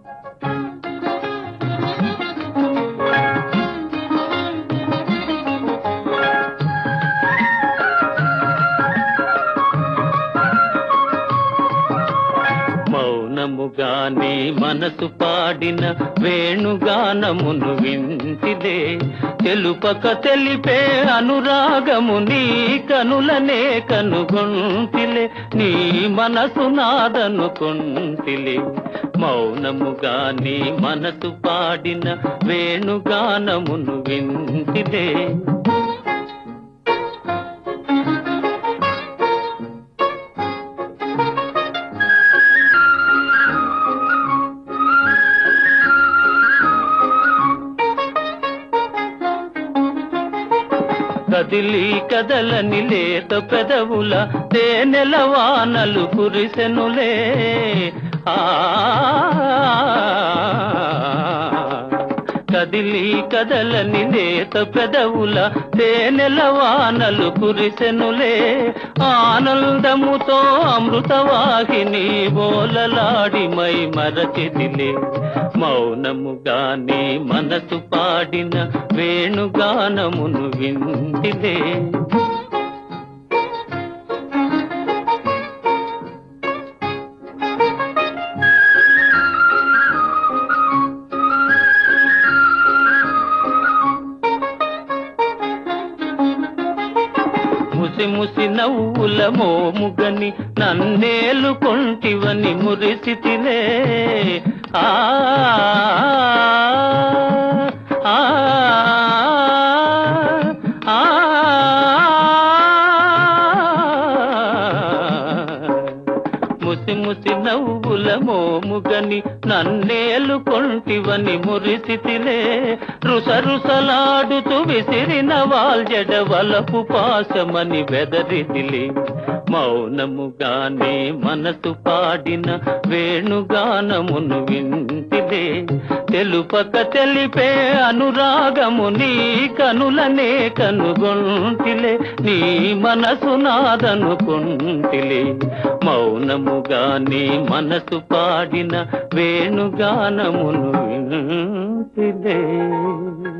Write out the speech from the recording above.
మౌనముగానే మనసు పాడిన వేణుగానమును వింటిదే తెలుపక తెలిపే అనురాగము నీ కనులనే కనుగొంటిలే నీ మనసు నాదనుకొంటిలే మౌనముగానే మనసు పాడిన వేణుగానమును వింటిదే కదిలి కదలని లేత పెదవుల తేనెల వానలు కురిసెనులే ఆ కదిలి కదలని లేత పెదవుల తేనెల వానలు కురిసెనులే ఆనందముతో అమృతవాహిని బోలలాడి మై మరచిదిలే మౌనముగానే మనసు పాడిన వేణుగానమును వింటిదే ముసి ముసి నవ్వుల మోముగని నన్నేలు కొంటివని మురిసితిలే ఆ ఆ, ఆ, ముసి ముసి నవ్వుల మోముగని నన్నేలు కొంటివని మురిసితిలే రుస రుసలాడుతూ విసిరిన వాల్జడ వలపు పాశమని వెదరిదిలే మౌనముగానే మనసు పాడిన వేణుగానమును వింటిదే తెలుపక తెలిపే అనురాగము నీ కనులనే కనుగొంటిలే నీ మనసు నాదనుకుంటిలే మౌనముగానే మనసు పాడిన వేణుగానమును వింటిదే